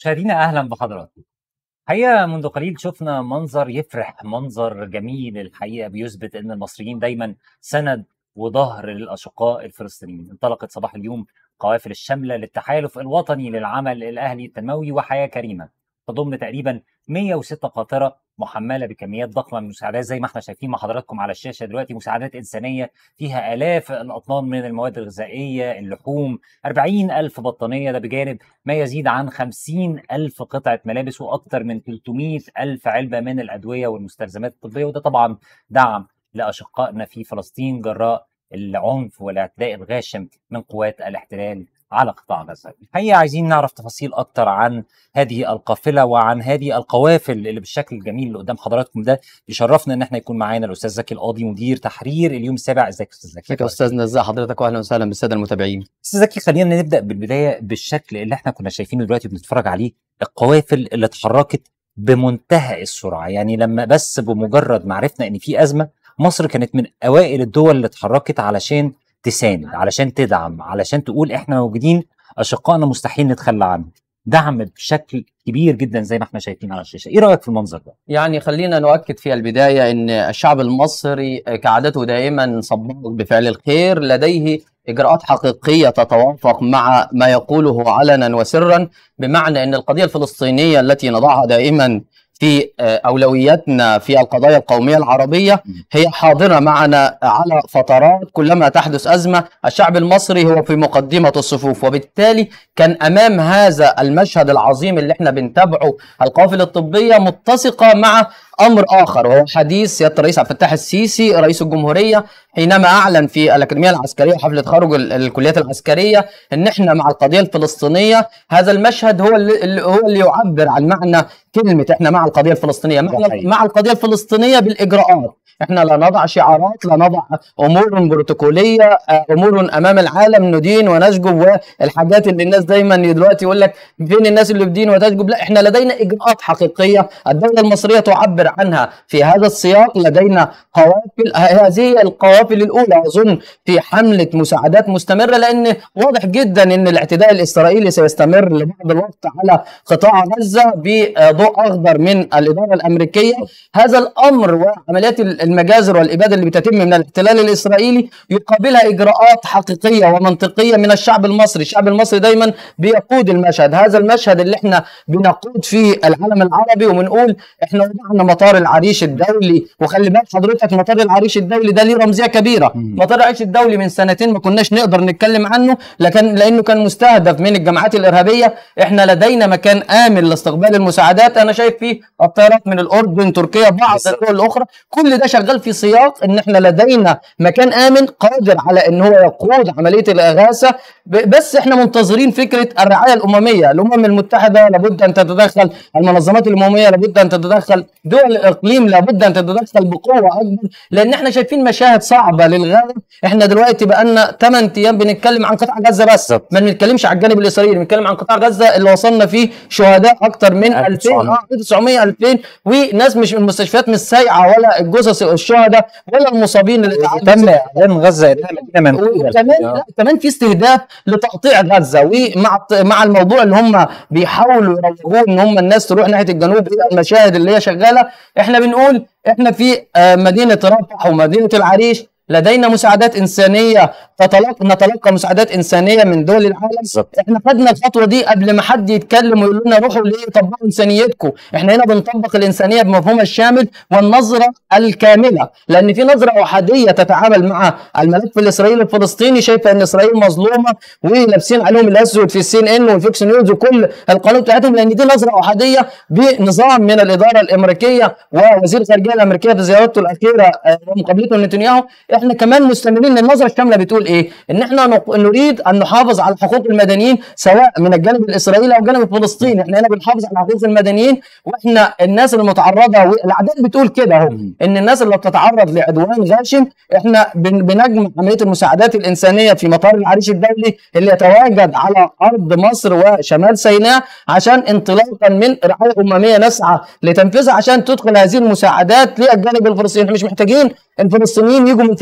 مشاهدينا اهلا بحضراتكم. حقيقه منذ قليل شفنا منظر يفرح منظر جميل الحقيقه بيثبت ان المصريين دايما سند وظهر للاشقاء الفلسطينيين. انطلقت صباح اليوم قوافل الشامله للتحالف الوطني للعمل الاهلي التنموي وحياه كريمه. تضم تقريبا 106 قاطره محمله بكميات ضخمه من المساعدات زي ما احنا شايفين مع حضراتكم على الشاشه دلوقتي مساعدات انسانيه فيها الاف الاطنان من المواد الغذائيه اللحوم 40 الف بطانيه ده بجانب ما يزيد عن 50 الف قطعه ملابس واكثر من 300 الف علبه من الادويه والمستلزمات الطبيه وده طبعا دعم لاشقائنا في فلسطين جراء العنف والاعتداء الغاشم من قوات الاحتلال على قطاع غزه. الحقيقه عايزين نعرف تفاصيل اكتر عن هذه القافله وعن هذه القوافل اللي بالشكل الجميل اللي قدام حضراتكم ده يشرفنا ان احنا يكون معانا الاستاذ زكي القاضي مدير تحرير اليوم السابع ازيك يا استاذ زكي؟ ازيك يا استاذنا ازي حضرتك واهلا وسهلا بالساده المتابعين استاذ زكي خلينا نبدا بالبدايه بالشكل اللي احنا كنا شايفينه دلوقتي بنتفرج عليه القوافل اللي اتحركت بمنتهى السرعه يعني لما بس بمجرد ما عرفنا ان في ازمه مصر كانت من اوائل الدول اللي اتحركت علشان تساند علشان تدعم علشان تقول احنا موجودين اشقائنا مستحيل نتخلى عنهم دعم بشكل كبير جدا زي ما احنا شايفين على الشاشه ايه رايك في المنظر ده يعني خلينا نؤكد في البدايه ان الشعب المصري كعادته دائما صباغ بفعل الخير لديه اجراءات حقيقيه تتوافق مع ما يقوله علنا وسرا بمعنى ان القضيه الفلسطينيه التي نضعها دائما في اولوياتنا في القضايا القوميه العربيه هي حاضره معنا على فترات كلما تحدث ازمه الشعب المصري هو في مقدمه الصفوف وبالتالي كان امام هذا المشهد العظيم اللي احنا بنتابعه القوافل الطبيه متسقه مع امر اخر وهو حديث سياده الرئيس عبد الفتاح السيسي رئيس الجمهوريه حينما اعلن في الاكاديميه العسكريه وحفله تخرج الكليات العسكريه ان احنا مع القضيه الفلسطينيه هذا المشهد هو اللي هو اللي يعبر عن معنى كلمه احنا مع القضيه الفلسطينيه مع, مع القضيه الفلسطينيه بالاجراءات احنا لا نضع شعارات لا نضع امور بروتوكوليه امور امام العالم ندين ونشجب والحاجات اللي الناس دايما دلوقتي يقول لك فين الناس اللي بدين وتشجب لا احنا لدينا اجراءات حقيقيه الدوله المصريه تعبر عنها في هذا السياق لدينا قوافل هذه القوافل الاولى اظن في حمله مساعدات مستمره لان واضح جدا ان الاعتداء الاسرائيلي سيستمر لبعض الوقت على قطاع غزه بضوء اخضر من الاداره الامريكيه هذا الامر وعمليات المجازر والاباده اللي بتتم من الاحتلال الاسرائيلي يقابلها اجراءات حقيقيه ومنطقيه من الشعب المصري، الشعب المصري دايما بيقود المشهد، هذا المشهد اللي احنا بنقود فيه العالم العربي وبنقول احنا وضعنا مطار العريش الدولي وخلي بالك حضرتك مطار العريش الدولي ده ليه رمزيه كبيره، م. مطار العريش الدولي من سنتين ما كناش نقدر نتكلم عنه لكن لانه كان مستهدف من الجماعات الارهابيه، احنا لدينا مكان امن لاستقبال المساعدات، انا شايف فيه الطيارات من الاردن، تركيا، بعض الدول الاخرى، كل ده شغال في سياق ان احنا لدينا مكان امن قادر على ان هو يقود عمليه الاغاثه بس احنا منتظرين فكره الرعايه الامميه، الامم المتحده لابد ان تتدخل، المنظمات الامميه لابد ان تتدخل، دول الاقليم لابد ان تتدخل بقوه اكبر لان احنا شايفين مشاهد صعبه للغايه، احنا دلوقتي بقى لنا 8 ايام بنتكلم عن قطاع غزه بس، ما بنتكلمش على الجانب الاسرائيلي، بنتكلم عن قطاع غزه اللي وصلنا فيه شهداء اكثر من 2000 اه 900 2000 وناس مش المستشفيات مش سايعه ولا الجثث الشهداء ولا المصابين اللي تم اعلان غزه انها مدينه كمان كمان في استهداف لتقطيع غزه ومع مع الموضوع اللي هم بيحاولوا يروجوه ان هم الناس تروح ناحيه الجنوب الى المشاهد اللي هي شغاله احنا بنقول احنا في مدينه رفح ومدينه العريش لدينا مساعدات انسانيه تتلقى نتلقى مساعدات انسانيه من دول العالم بالظبط احنا خدنا الخطوه دي قبل ما حد يتكلم ويقول لنا روحوا ليه طبقوا انسانيتكم احنا هنا بنطبق الانسانيه بمفهومها الشامل والنظره الكامله لان في نظره احاديه تتعامل مع الملف الاسرائيلي الفلسطيني شايفه ان اسرائيل مظلومه ولابسين عليهم الاسود في السي ان ان والفوكس نيوز وكل القناه بتاعتهم لان دي نظره احاديه بنظام من الاداره الامريكيه ووزير الخارجيه الامريكيه في زيارته الاخيره ومقابلته لنتنياهو احنا كمان مستمرين النظره الشامله بتقول ايه؟ ان احنا نريد ان نحافظ على حقوق المدنيين سواء من الجانب الاسرائيلي او الجانب الفلسطيني، احنا هنا بنحافظ على حقوق المدنيين واحنا الناس المتعرضه والاعداد بتقول كده اهو ان الناس اللي بتتعرض لعدوان غاشم احنا بنجمع عمليه المساعدات الانسانيه في مطار العريش الدولي اللي يتواجد على ارض مصر وشمال سيناء عشان انطلاقا من رعايه امميه نسعى لتنفيذها عشان تدخل هذه المساعدات للجانب الفلسطيني، احنا مش محتاجين الفلسطينيين يجوا من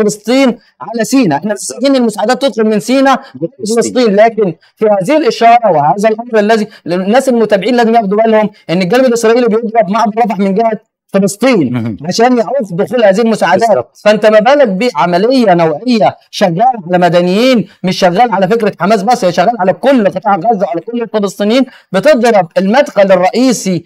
فلسطين على سيناء احنا محتاجين المساعدات تدخل من سيناء فلسطين لكن في هذه الاشاره وهذا الامر الذي الناس المتابعين لازم ياخدوا بالهم ان الجانب الاسرائيلي بيضرب معبر رفح من جهه فلسطين مهم. عشان يعوق دخول هذه المساعدات بالظبط. فانت ما بالك بعمليه نوعيه شغال على مدنيين مش شغال على فكره حماس بس هي شغال على كل قطاع غزه وعلى كل الفلسطينيين بتضرب المدخل الرئيسي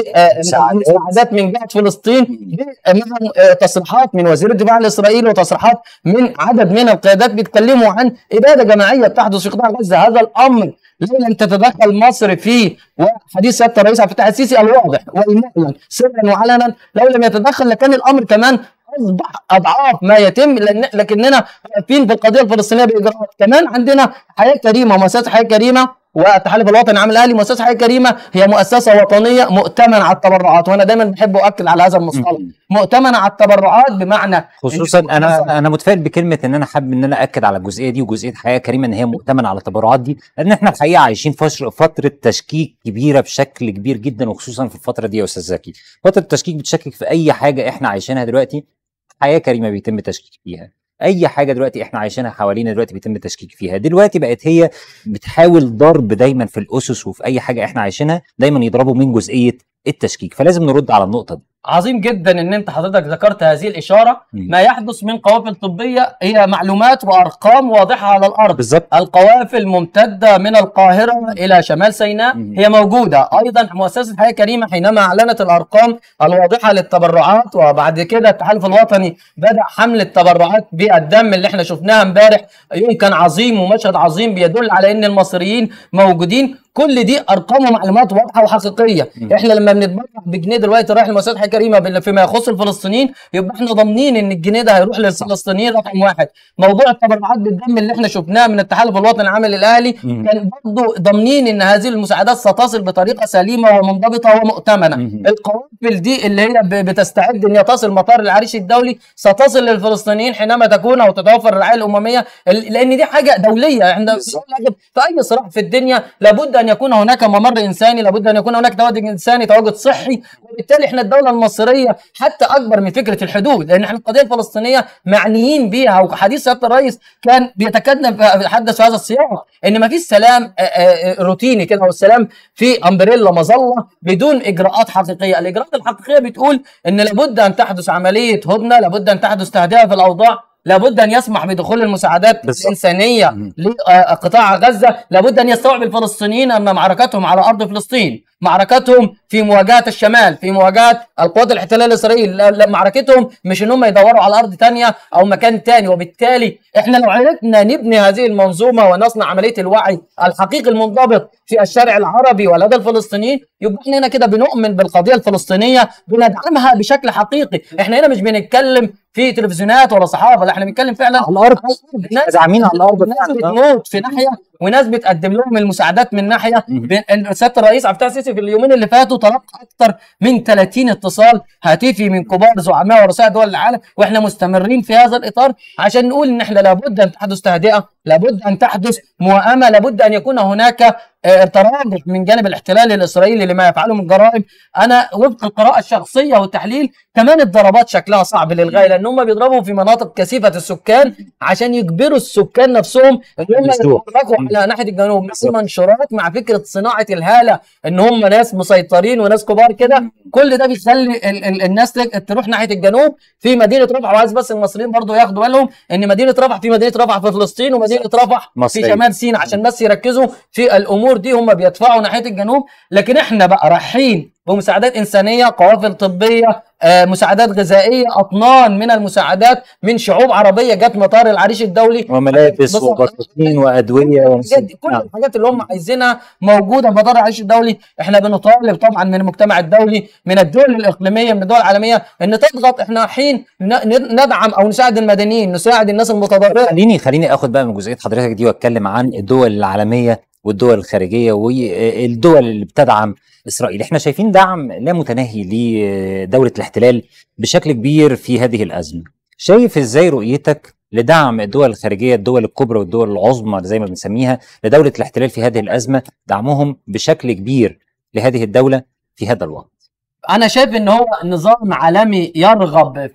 للمساعدات من جهه فلسطين ب- مع آه، تصريحات من وزير الدفاع الاسرائيلي وتصريحات من عدد من القيادات بيتكلموا عن اباده جماعيه بتحدث في قطاع غزه هذا الامر لولا ان تتدخل مصر فيه وحديث سياده الرئيس عبد الفتاح السيسي الواضح والمعلن سرا وعلنا لو لم يتدخل لكان الامر كمان اصبح اضعاف ما يتم لأن لكننا واقفين في القضيه الفلسطينيه باجراءات كمان عندنا حياه كريمه مؤسسه حياه كريمه والتحالف الوطني العام الاهلي مؤسسه حياه كريمه هي مؤسسه وطنيه مؤتمنه على التبرعات وانا دايما بحب اؤكد على هذا المصطلح مم. مؤتمنه على التبرعات بمعنى خصوصا انا انا متفائل بكلمه ان انا حابب ان انا اكد على الجزئيه دي وجزئيه حياه كريمه ان هي مؤتمنه على التبرعات دي لان احنا الحقيقه عايشين فش- فتره تشكيك كبيره بشكل كبير جدا وخصوصا في الفتره دي يا استاذ زكي فتره التشكيك بتشكك في اي حاجه احنا عايشينها دلوقتي حياه كريمه بيتم تشكيك فيها اي حاجه دلوقتي احنا عايشينها حوالينا دلوقتي بيتم تشكيك فيها دلوقتي بقت هي بتحاول ضرب دايما في الاسس وفي اي حاجه احنا عايشينها دايما يضربوا من جزئيه التشكيك فلازم نرد على النقطه دي عظيم جدا ان انت حضرتك ذكرت هذه الاشاره مم. ما يحدث من قوافل طبيه هي معلومات وارقام واضحه على الارض بالظبط القوافل ممتده من القاهره الى شمال سيناء مم. هي موجوده ايضا مؤسسه حياه كريمه حينما اعلنت الارقام الواضحه للتبرعات وبعد كده التحالف الوطني بدا حمل التبرعات بالدم اللي احنا شفناها امبارح يوم كان عظيم ومشهد عظيم بيدل على ان المصريين موجودين كل دي ارقام ومعلومات واضحه وحقيقيه مم. احنا لما بنتبرع بجنيه دلوقتي رايح لمؤسسه حياه كريمه بال- فيما يخص الفلسطينيين يبقى احنا ضامنين ان الجنيه ده هيروح للفلسطينيين رقم واحد موضوع التبرعات بالدم اللي احنا شفناه من التحالف الوطني العام الاهلي مم. كان برضه ضامنين ان هذه المساعدات ستصل بطريقه سليمه ومنضبطه ومؤتمنه مم. القوافل دي اللي هي ب- بتستعد ان هي تصل مطار العريش الدولي ستصل للفلسطينيين حينما تكون او تتوفر الرعايه الامميه ال- لان دي حاجه دوليه احنا بالظبط. في اي صراع في الدنيا لابد ان يكون هناك ممر انساني لابد ان يكون هناك تواجد انساني تواجد صحي وبالتالي احنا الدوله المصريه حتى اكبر من فكره الحدود لان احنا القضيه الفلسطينيه معنيين بيها وحديث سياده الرئيس كان بيتكلم يتحدث في هذا السياق ان ما فيش سلام آه، آه، روتيني كده والسلام في امبريلا مظله بدون اجراءات حقيقيه الاجراءات الحقيقيه بتقول ان لابد ان تحدث عمليه هدنه لابد ان تحدث تهدئه في الاوضاع لابد ان يسمح بدخول المساعدات بالظبط. الانسانيه مم. لقطاع غزه لابد ان يستوعب الفلسطينيين ان معركتهم على ارض فلسطين معركتهم في مواجهه الشمال في مواجهه القوات الاحتلال الاسرائيلي لا- لا، معركتهم مش ان هم يدوروا على ارض تانية او مكان تاني وبالتالي احنا لو عرفنا نبني هذه المنظومه ونصنع عمليه الوعي الحقيقي المنضبط في الشارع العربي ولدى الفلسطينيين يبقى احنا هنا كده بنؤمن بالقضيه الفلسطينيه بندعمها بشكل حقيقي احنا هنا مش بنتكلم في تلفزيونات ولا صحافه لا احنا بنتكلم فعلا على الارض ناس داعمين على الارض ناس فعلا. بتموت في ناحيه وناس بتقدم لهم المساعدات من ناحيه مم. بين- سياده الرئيس عبد الفتاح السيسي في اليومين اللي فاتوا تلقى اكثر من 30 اتصال هاتفي من كبار زعماء ورؤساء دول العالم واحنا مستمرين في هذا الاطار عشان نقول ان احنا لابد ان تحدث تهدئه لابد ان تحدث موائمه لابد ان يكون هناك آه، تراجع من جانب الاحتلال الاسرائيلي لما يفعله من جرائم انا وفق القراءه الشخصيه والتحليل كمان الضربات شكلها صعب للغايه لان هم بيضربوا في مناطق كثيفه السكان عشان يجبروا السكان نفسهم ان هم بالظبط. يتحركوا على ناحيه الجنوب في منشورات مع فكره صناعه الهاله ان هم ناس مسيطرين وناس كبار كده كل ده بيخلي ال ال الناس تج- تروح ناحيه الجنوب في مدينه رفح وعايز بس المصريين برضو ياخدوا بالهم ان مدينه رفح في مدينه رفح في فلسطين ومدينه رفح في مصرية. شمال سيناء عشان بس يركزوا في الامور دي هم بيدفعوا ناحيه الجنوب لكن احنا بقى رايحين بمساعدات انسانيه قوافل طبيه آه، مساعدات غذائيه اطنان من المساعدات من شعوب عربيه جت مطار العريش الدولي وملابس بص- وبطاطين وادويه الحاجات دي كل نعم. الحاجات اللي هم عايزينها موجوده في مطار العريش الدولي احنا بنطالب طبعا من المجتمع الدولي من الدول الاقليميه من الدول العالميه ان تضغط احنا حين ن- ن- ندعم او نساعد المدنيين نساعد الناس المتضرره خليني خليني اخد بقى من جزئيه حضرتك دي واتكلم عن الدول العالميه والدول الخارجيه والدول اللي بتدعم اسرائيل احنا شايفين دعم لا متناهي لدوله الاحتلال بشكل كبير في هذه الازمه شايف ازاي رؤيتك لدعم الدول الخارجيه الدول الكبرى والدول العظمى زي ما بنسميها لدوله الاحتلال في هذه الازمه دعمهم بشكل كبير لهذه الدوله في هذا الوقت انا شايف ان هو نظام عالمي يرغب في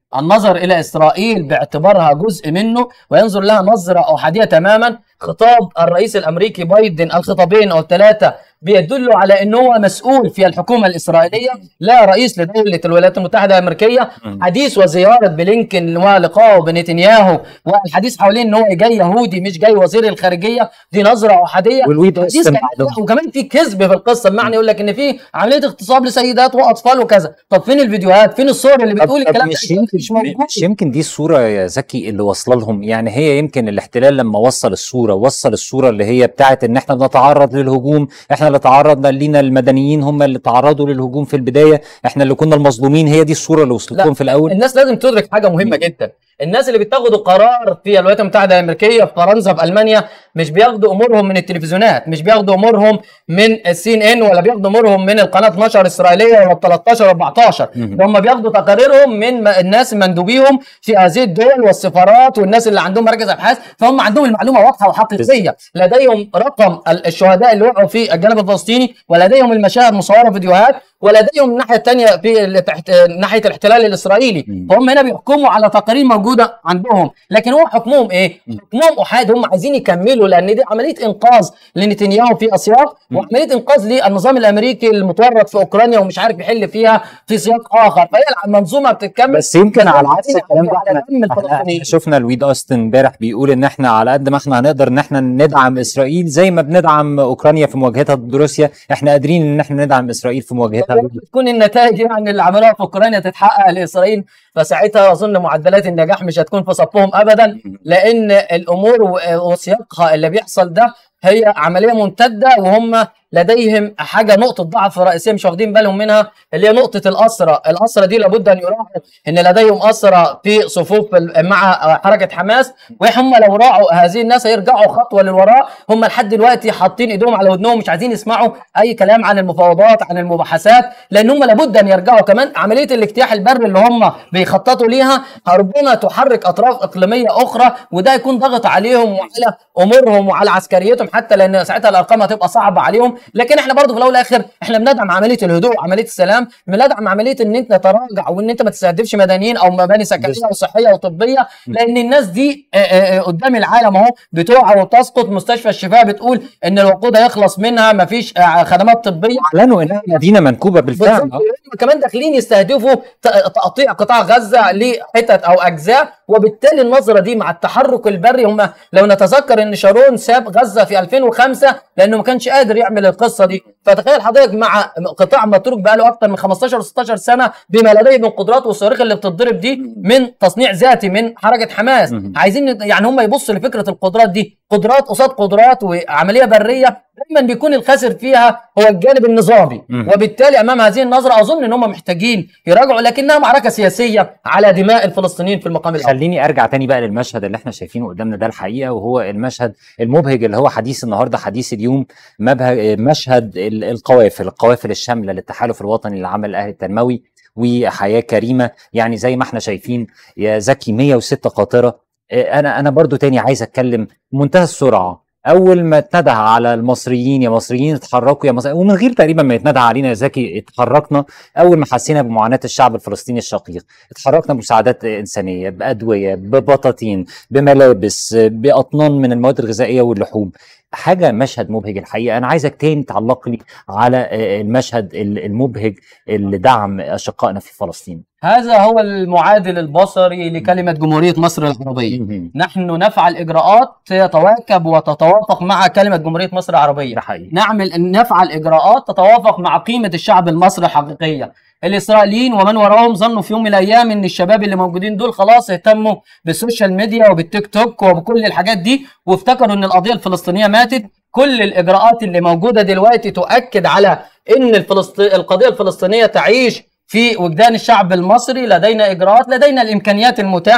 النظر الى اسرائيل باعتبارها جزء منه وينظر لها نظره احاديه تماما خطاب الرئيس الامريكي بايدن الخطابين او الثلاثه بيدلوا على ان هو مسؤول في الحكومه الاسرائيليه لا رئيس لدوله الولايات المتحده الامريكيه مم. حديث وزياره بلينكن ولقائه بنتنياهو والحديث حوالين ان هو جاي يهودي مش جاي وزير الخارجيه دي نظره احاديه والويد حديث أوستن كمان- بعدهم. لا، وكمان في كذب في القصه بمعنى يقول لك ان في عمليه اغتصاب لسيدات واطفال وكذا طب فين الفيديوهات فين الصور اللي طب بتقول طب الكلام ده مش يمكن مش موجود مش يمكن دي الصوره يا زكي اللي واصله لهم يعني هي يمكن الاحتلال لما وصل الصوره وصل الصوره اللي هي بتاعت ان احنا بنتعرض للهجوم احنا اللي تعرضنا لينا المدنيين هم اللي تعرضوا للهجوم في البدايه احنا اللي كنا المظلومين هي دي الصوره اللي وصلت لا، لهم في الاول الناس لازم تدرك حاجه مهمه جدا الناس اللي بتاخدوا قرار في الولايات المتحده الامريكيه في فرنسا في المانيا مش بياخدوا امورهم من التلفزيونات مش بياخدوا امورهم من السي ان ان ولا بياخدوا امورهم من القناه 12 الاسرائيليه ولا 13 14 مهم. ده هم بياخدوا تقاريرهم من م- الناس مندوبيهم في هذه الدول والسفارات والناس اللي عندهم مراكز ابحاث فهم عندهم المعلومه واضحه وحقيقيه لديهم رقم ال- الشهداء اللي وقعوا في الجانب الفلسطيني ولديهم المشاهد مصوره فيديوهات ولديهم الناحيه الثانيه في ال- تحت ناحيه الاحتلال الاسرائيلي مم. فهم هنا بيحكموا على تقارير موجوده عندهم لكن هو حكمهم ايه حكمهم احاد هم عايزين يكملوا لان دي عمليه انقاذ لنتنياهو في اسياق وعمليه انقاذ للنظام الامريكي المتورط في اوكرانيا ومش عارف يحل فيها في سياق اخر فهي المنظومه بتتكمل بس يمكن على عكس الكلام ده على احنا دم احنا الفلسطينيين. شفنا الويد اوستن امبارح بيقول ان احنا على قد ما احنا هنقدر ان احنا ندعم اسرائيل زي ما بندعم اوكرانيا في مواجهتها ضد روسيا احنا قادرين ان احنا ندعم اسرائيل في مواجهتها ضد تكون النتائج يعني اللي عملوها في اوكرانيا تتحقق لاسرائيل فساعتها اظن معدلات النجاح مش هتكون في صفهم ابدا لان الامور و- وسياقها اللي بيحصل ده هي عمليه ممتده وهم لديهم حاجه نقطه ضعف رئيسيه مش واخدين بالهم منها اللي هي نقطه الاسرى، الاسرى دي لابد ان يراعوا ان لديهم اسرى في صفوف ال- مع حركه حماس وهم لو راعوا هذه الناس هيرجعوا خطوه للوراء هم لحد دلوقتي حاطين ايدهم على ودنهم مش عايزين يسمعوا اي كلام عن المفاوضات عن المباحثات لان هم لابد ان يرجعوا كمان عمليه الاجتياح البري اللي هم بيخططوا ليها ربما تحرك اطراف اقليميه اخرى وده يكون ضغط عليهم وعلى امورهم وعلى عسكريتهم حتى لان ساعتها الارقام هتبقى صعبه عليهم لكن احنا برضه في الاول والاخر احنا بندعم عمليه الهدوء وعمليه السلام بندعم عمليه ان انت تراجع وان انت ما تستهدفش مدنيين او مباني سكنيه وصحيه وطبيه لان الناس دي آه، آه، آه، قدام العالم اهو بتقع وتسقط مستشفى الشفاء بتقول ان الوقود هيخلص منها ما فيش خدمات طبيه اعلنوا انها مدينه منكوبه بالفعل بالظبط هم كمان داخلين يستهدفوا ت- تقطيع قطاع غزه لحتت او اجزاء وبالتالي النظره دي مع التحرك البري هم لو نتذكر ان شارون ساب غزه في 2005 لانه ما كانش قادر يعمل القصه دي فتخيل حضرتك مع قطاع متروك بقاله اكتر من 15 16 سنه بما لديه من قدرات والصواريخ اللي بتتضرب دي من تصنيع ذاتي من حركه حماس مهم. عايزين يعني هم يبصوا لفكره القدرات دي قدرات قصاد قدرات وعمليه بريه دايما بيكون الخاسر فيها هو الجانب النظامي مم. وبالتالي امام هذه النظره اظن ان هم محتاجين يراجعوا لكنها معركه سياسيه على دماء الفلسطينيين في المقام الاول خليني ارجع تاني بقى للمشهد اللي احنا شايفينه قدامنا ده الحقيقه وهو المشهد المبهج اللي هو حديث النهارده حديث اليوم مبهج مشهد ال- القوافل القوافل الشامله للتحالف الوطني للعمل الاهلي التنموي وحياه كريمه يعني زي ما احنا شايفين يا زكي 106 قاطره اه، انا انا برضو تاني عايز اتكلم بمنتهى السرعه اول ما اتندى على المصريين يا مصريين اتحركوا يا مصريين ومن غير تقريبا ما يتندى علينا يا زكي اتحركنا اول ما حسينا بمعاناه الشعب الفلسطيني الشقيق اتحركنا بمساعدات انسانيه بادويه ببطاطين بملابس باطنان من المواد الغذائيه واللحوم حاجه مشهد مبهج الحقيقه انا عايزك تاني تعلق لي على آه، المشهد ال- المبهج اللي دعم اشقائنا في فلسطين هذا هو المعادل البصري لكلمه جمهوريه مصر العربيه مهم. نحن نفعل اجراءات تتواكب وتتوافق مع كلمه جمهوريه مصر العربيه ده حقيقي نعمل نفعل اجراءات تتوافق مع قيمه الشعب المصري الحقيقيه الاسرائيليين ومن وراهم ظنوا في يوم من الايام ان الشباب اللي موجودين دول خلاص اهتموا بالسوشيال ميديا وبالتيك توك وبكل الحاجات دي وافتكروا ان القضيه الفلسطينيه ماتت كل الاجراءات اللي موجوده دلوقتي تؤكد على ان الفلسط... القضيه الفلسطينيه تعيش في وجدان الشعب المصري لدينا اجراءات لدينا الامكانيات المتاحه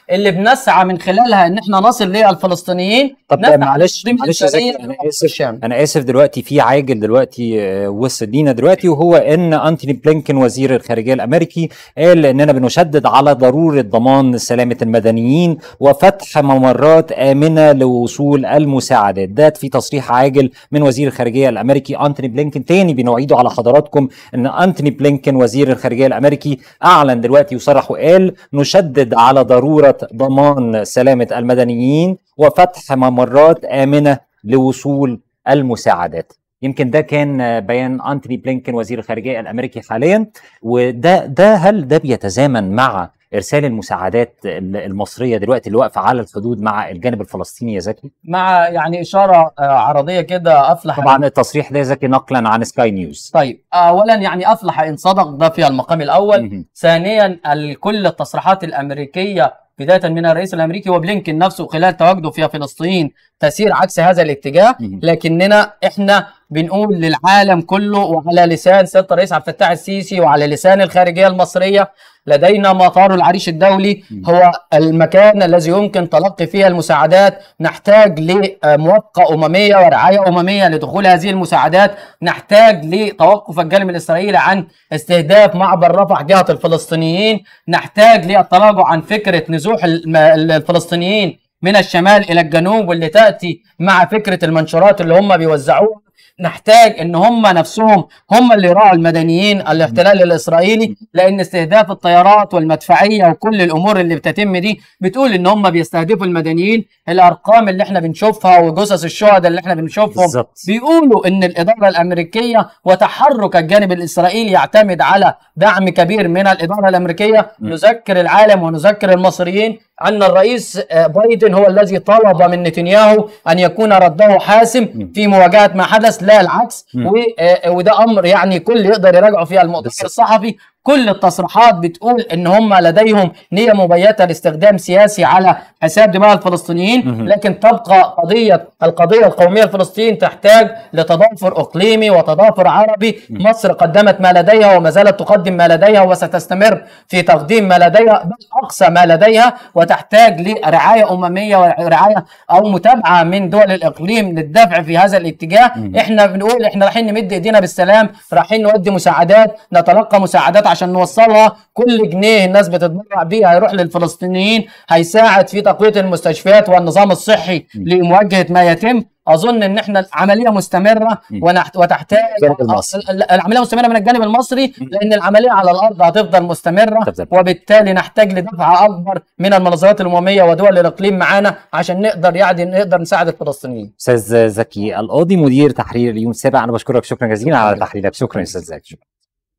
اللي بنسعى من خلالها ان احنا نصل للفلسطينيين طب نسعى معلش لتنظيم معلش يا إنسانية زكي انا في اسف الشام انا اسف دلوقتي في عاجل دلوقتي آه، وصل لينا دلوقتي وهو ان انتوني بلينكن وزير الخارجيه الامريكي قال اننا بنشدد على ضروره ضمان سلامه المدنيين وفتح ممرات امنه لوصول المساعدات ده في تصريح عاجل من وزير الخارجيه الامريكي انتوني بلينكن تاني بنعيده على حضراتكم ان انتوني بلينكن وزير الخارجيه الامريكي اعلن دلوقتي وصرح وقال نشدد على ضروره ضمان سلامه المدنيين وفتح ممرات امنه لوصول المساعدات يمكن ده كان بيان انتوني بلينكن وزير الخارجيه الامريكي حاليا وده ده هل ده بيتزامن مع ارسال المساعدات المصريه دلوقتي اللي واقفه على الحدود مع الجانب الفلسطيني يا زكي؟ مع يعني اشاره آه، عرضيه كده افلح طبعا التصريح ده يا زكي نقلا عن سكاي نيوز. طيب اولا يعني افلح ان صدق ده في المقام الاول مهم. ثانيا ال- كل التصريحات الامريكيه بدايه من الرئيس الامريكي وبلينكن نفسه خلال تواجده في فلسطين تسير عكس هذا الاتجاه مهم. لكننا احنا بنقول للعالم كله وعلى لسان سياده الرئيس عبد الفتاح السيسي وعلى لسان الخارجيه المصريه لدينا مطار العريش الدولي مم. هو المكان الذي يمكن تلقي فيه المساعدات نحتاج لموافقه امميه ورعايه امميه لدخول هذه المساعدات نحتاج لتوقف الجانب الاسرائيلي عن استهداف معبر رفح جهه الفلسطينيين نحتاج للتراجع عن فكره نزوح الم- الفلسطينيين من الشمال الى الجنوب واللي تاتي مع فكره المنشورات اللي هم بيوزعوها نحتاج ان هم نفسهم هم اللي يراعوا المدنيين الاحتلال الاسرائيلي لان استهداف الطيارات والمدفعيه وكل الامور اللي بتتم دي بتقول ان هم بيستهدفوا المدنيين الارقام اللي احنا بنشوفها وجثث الشهداء اللي احنا بنشوفهم بالظبط بيقولوا ان الاداره الامريكيه وتحرك الجانب الاسرائيلي يعتمد على دعم كبير من الاداره الامريكيه م. نذكر العالم ونذكر المصريين ان الرئيس آه، بايدن هو الذي طلب من نتنياهو ان يكون رده حاسم م. في مواجهه ما حدث لا العكس م. و- آه، وده امر يعني كل يقدر يراجعه في المؤتمر بالظبط. الصحفي كل التصريحات بتقول ان هم لديهم نيه مبيته لاستخدام سياسي على حساب دماء الفلسطينيين مهم. لكن تبقى قضيه القضيه القوميه الفلسطينيه تحتاج لتضافر اقليمي وتضافر عربي مصر قدمت ما لديها وما زالت تقدم ما لديها وستستمر في تقديم ما لديها بل اقصى ما لديها وتحتاج لرعايه امميه ورعايه او متابعه من دول الاقليم للدفع في هذا الاتجاه مهم. احنا بنقول احنا رايحين نمد ايدينا بالسلام رايحين نودي مساعدات نتلقى مساعدات عشان نوصلها كل جنيه الناس بتتبرع بيه هيروح للفلسطينيين هيساعد في تقويه المستشفيات والنظام الصحي لمواجهه ما يتم اظن ان احنا العمليه مستمره م. ونحت وتحتاج الجانب المصري. ال- ال- العمليه مستمره من الجانب المصري لان العمليه على الارض هتفضل مستمره تفضل. وبالتالي نحتاج لدفعه اكبر من المنظمات الامميه ودول الاقليم معانا عشان نقدر يعني نقدر نساعد الفلسطينيين استاذ زكي القاضي مدير تحرير اليوم السابع انا بشكرك شكرا جزيلا على تحليلك شكرا يا استاذ زكي شكرا.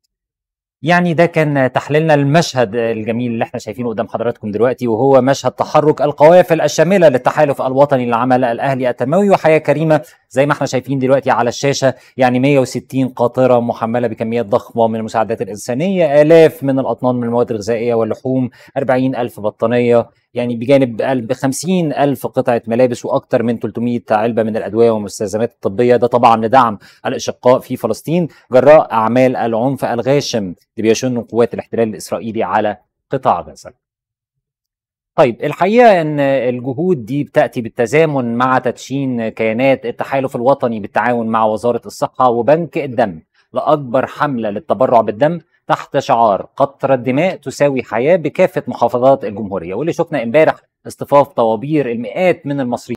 يعني ده كان تحليلنا المشهد الجميل اللي احنا شايفينه قدام حضراتكم دلوقتي وهو مشهد تحرك القوافل الشامله للتحالف الوطني للعمل الاهلي التنموي وحياه كريمه زي ما احنا شايفين دلوقتي على الشاشه يعني 160 قاطره محمله بكميات ضخمه من المساعدات الانسانيه الاف من الاطنان من المواد الغذائيه واللحوم 40 الف بطانيه يعني بجانب ب 50 ألف قطعة ملابس وأكثر من 300 علبة من الأدوية والمستلزمات الطبية ده طبعا لدعم الأشقاء في فلسطين جراء أعمال العنف الغاشم اللي بيشن قوات الاحتلال الإسرائيلي على قطاع غزة طيب الحقيقة أن الجهود دي بتأتي بالتزامن مع تدشين كيانات التحالف الوطني بالتعاون مع وزارة الصحة وبنك الدم لأكبر حملة للتبرع بالدم تحت شعار قطرة دماء تساوي حياة بكافة محافظات الجمهورية واللي شفنا امبارح اصطفاف طوابير المئات من المصريين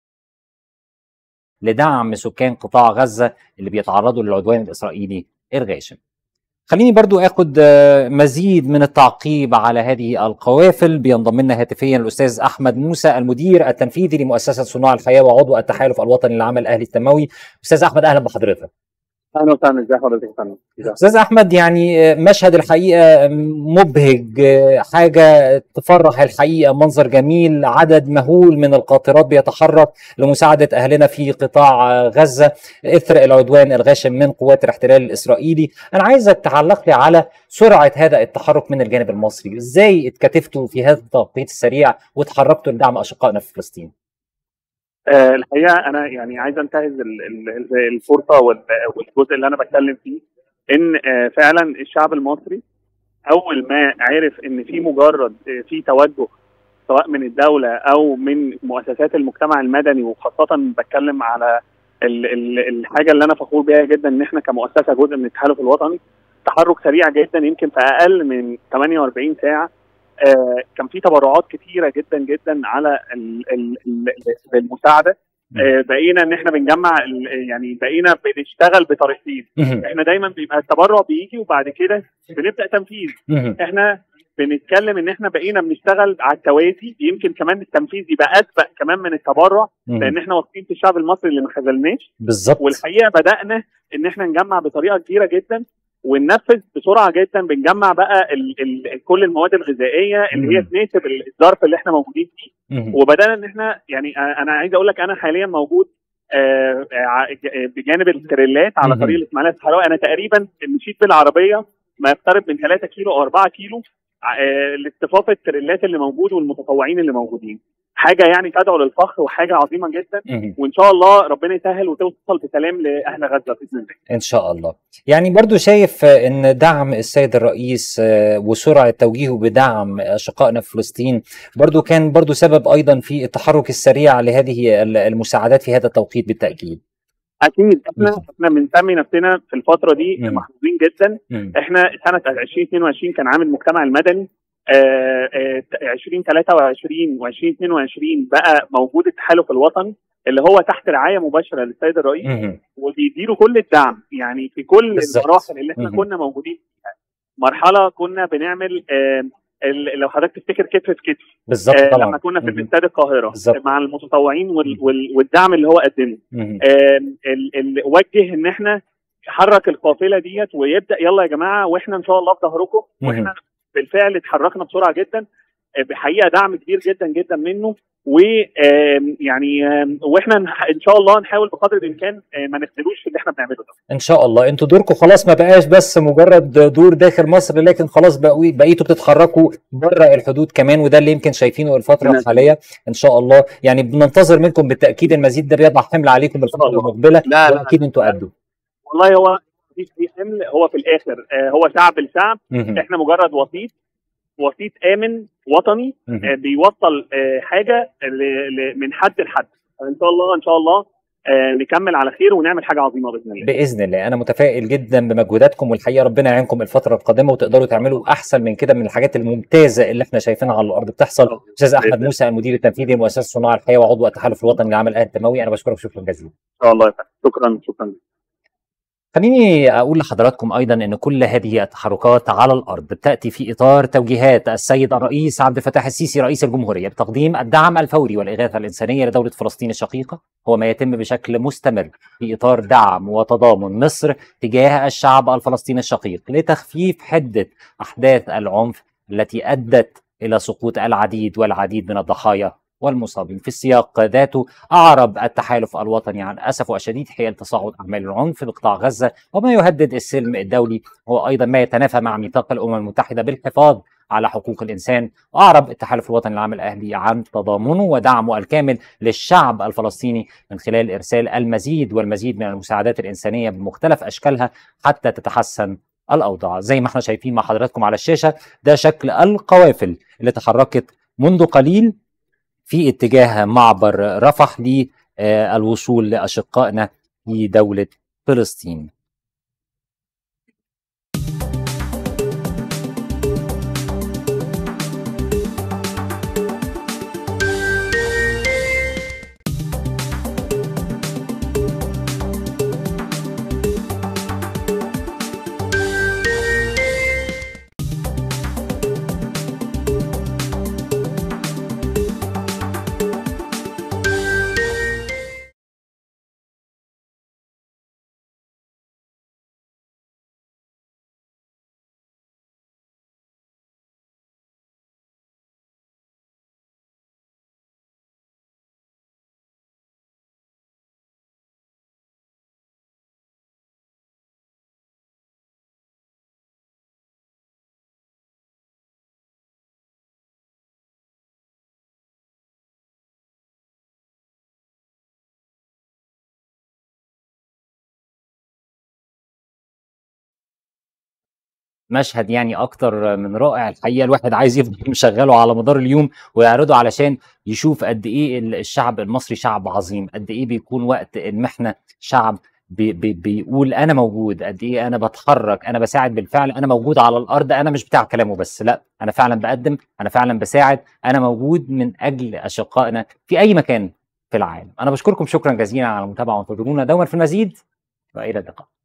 لدعم سكان قطاع غزة اللي بيتعرضوا للعدوان الإسرائيلي الغاشم خليني برضو اخد آه، مزيد من التعقيب على هذه القوافل بينضم لنا هاتفيا الاستاذ احمد موسى المدير التنفيذي لمؤسسه صناع الحياه وعضو التحالف الوطني للعمل الاهلي التنموي استاذ احمد اهلا بحضرتك اهلا وسهلا ازي حضرتك يا فندم استاذ احمد يعني مشهد الحقيقه مبهج حاجه تفرح الحقيقه منظر جميل عدد مهول من القاطرات بيتحرك لمساعده اهلنا في قطاع غزه اثر العدوان الغاشم من قوات الاحتلال الاسرائيلي انا عايزك تعلق لي على سرعه هذا التحرك من الجانب المصري ازاي اتكتفتوا في هذا التوقيت السريع وتحركتوا لدعم اشقائنا في فلسطين آه الحقيقه انا يعني عايز انتهز ال- ال- الفرصه وال- والجزء اللي انا بتكلم فيه ان آه فعلا الشعب المصري اول ما عرف ان في مجرد آه في توجه سواء من الدوله او من مؤسسات المجتمع المدني وخاصه بتكلم على ال ال الحاجه اللي انا فخور بيها جدا ان احنا كمؤسسه جزء من التحالف الوطني تحرك سريع جدا يمكن في اقل من 48 ساعه آه كان في تبرعات كتيره جدا جدا على ال ال ال المساعده آه بقينا ان احنا بنجمع ال- يعني بقينا بنشتغل بطريقتين مهم. احنا دايما بيبقى التبرع بيجي وبعد كده بنبدا تنفيذ مهم. احنا بنتكلم ان احنا بقينا بنشتغل على التوازي يمكن كمان التنفيذ يبقى اسبق كمان من التبرع لان مهم. احنا واثقين في الشعب المصري اللي ما خذلناش بالظبط والحقيقه بدانا ان احنا نجمع بطريقه كبيره جدا وننفذ بسرعه جدا بنجمع بقى ال ال كل المواد الغذائيه اللي هي مم. تناسب الظرف اللي احنا موجودين فيه مهم. وبدانا ان احنا يعني آه، انا عايز اقول لك انا حاليا موجود آه، آه، ج- بجانب التريلات على مهم. طريق الاسماعيليه الصحراوي انا تقريبا مشيت بالعربيه ما يقترب من 3 كيلو او 4 كيلو آه، لاصطفاف التريلات اللي موجود والمتطوعين اللي موجودين حاجه يعني تدعو للفخر وحاجه عظيمه جدا مهم. وان شاء الله ربنا يسهل وتوصل بسلام لاهل غزه باذن الله ان شاء الله يعني برضو شايف آه، ان دعم السيد الرئيس آه، وسرعه توجيهه بدعم اشقائنا في فلسطين برضو كان برضو سبب ايضا في التحرك السريع لهذه ال- المساعدات في هذا التوقيت بالتاكيد اكيد احنا احنا بنسمي نفسنا في الفتره دي مم. محظوظين جدا مم. احنا سنه 2022 كان عام المجتمع المدني آه، آه، 2023 و2022 بقى موجود التحالف الوطني اللي هو تحت رعايه مباشره للسيد الرئيس مهم. وبيديله كل الدعم يعني في كل بالظبط. المراحل اللي احنا مهم. كنا موجودين فيها مرحله كنا بنعمل آه، ال- لو حضرتك تفتكر كتف في كتف بالظبط آه، طبعا لما كنا في مهم. استاد القاهره بالظبط. مع المتطوعين وال- وال- والدعم اللي هو قدمه مهم. آم، ال- ال- وجه ان احنا حرك القافله ديت ويبدا يلا يا جماعه واحنا ان شاء الله في ظهركم مهم. واحنا بالفعل اتحركنا بسرعه جدا آه، بحقيقه دعم كبير جدا جدا منه ويعني واحنا نح- ان شاء الله نحاول بقدر الامكان آه، ما نخذلوش في اللي احنا بنعمله ده ان شاء الله انتوا دوركم خلاص ما بقاش بس مجرد دور داخل مصر لكن خلاص بقوا بقيتوا بتتحركوا بره الحدود كمان وده اللي يمكن شايفينه الفتره نعم. الحاليه ان شاء الله يعني بننتظر منكم بالتاكيد المزيد ده بيضع حمل عليكم الفتره الله. المقبله لا لا واكيد انتوا قدوا والله هو مفيش فيه حمل هو في الاخر آه، هو شعب الشعب مهم. احنا مجرد وسيط وسيط امن وطني مهم. آه، بيوصل آه، حاجه ل- ل- من حد لحد ان شاء الله ان شاء الله آه، نكمل على خير ونعمل حاجه عظيمه باذن الله باذن الله انا متفائل جدا بمجهوداتكم والحقيقه ربنا يعينكم الفتره القادمه وتقدروا تعملوا احسن من كده من الحاجات الممتازه اللي احنا شايفينها على الارض بتحصل استاذ احمد بإذن موسى المدير التنفيذي لمؤسسه صناع الحياه وعضو التحالف الوطني لعمل الاهلي التنموي انا بشكرك شكرا جزيلا ان شاء الله يا فندم. شكرا شكرا خليني اقول لحضراتكم ايضا ان كل هذه التحركات على الارض تاتي في اطار توجيهات السيد الرئيس عبد الفتاح السيسي رئيس الجمهوريه بتقديم الدعم الفوري والاغاثه الانسانيه لدوله فلسطين الشقيقه هو ما يتم بشكل مستمر في اطار دعم وتضامن مصر تجاه الشعب الفلسطيني الشقيق لتخفيف حده احداث العنف التي ادت الى سقوط العديد والعديد من الضحايا والمصابين في السياق ذاته أعرب التحالف الوطني عن أسفه الشديد حيال تصاعد أعمال العنف بقطاع غزة وما يهدد السلم الدولي هو أيضا ما يتنافى مع ميثاق الأمم المتحدة بالحفاظ على حقوق الإنسان وأعرب التحالف الوطني العام الأهلي عن تضامنه ودعمه الكامل للشعب الفلسطيني من خلال إرسال المزيد والمزيد من المساعدات الإنسانية بمختلف أشكالها حتى تتحسن الأوضاع زي ما احنا شايفين مع حضراتكم على الشاشة ده شكل القوافل اللي تحركت منذ قليل في اتجاه معبر رفح للوصول لأشقائنا في دولة فلسطين مشهد يعني اكتر من رائع الحقيقه الواحد عايز يفضل مشغله على مدار اليوم ويعرضه علشان يشوف قد ايه ال- الشعب المصري شعب عظيم قد ايه بيكون وقت المحنه شعب بي بي بيقول انا موجود قد ايه انا بتحرك انا بساعد بالفعل انا موجود على الارض انا مش بتاع كلامه بس لا انا فعلا بقدم انا فعلا بساعد انا موجود من اجل اشقائنا في اي مكان في العالم انا بشكركم شكرا جزيلا على المتابعه وانتظرونا دوما في المزيد والى اللقاء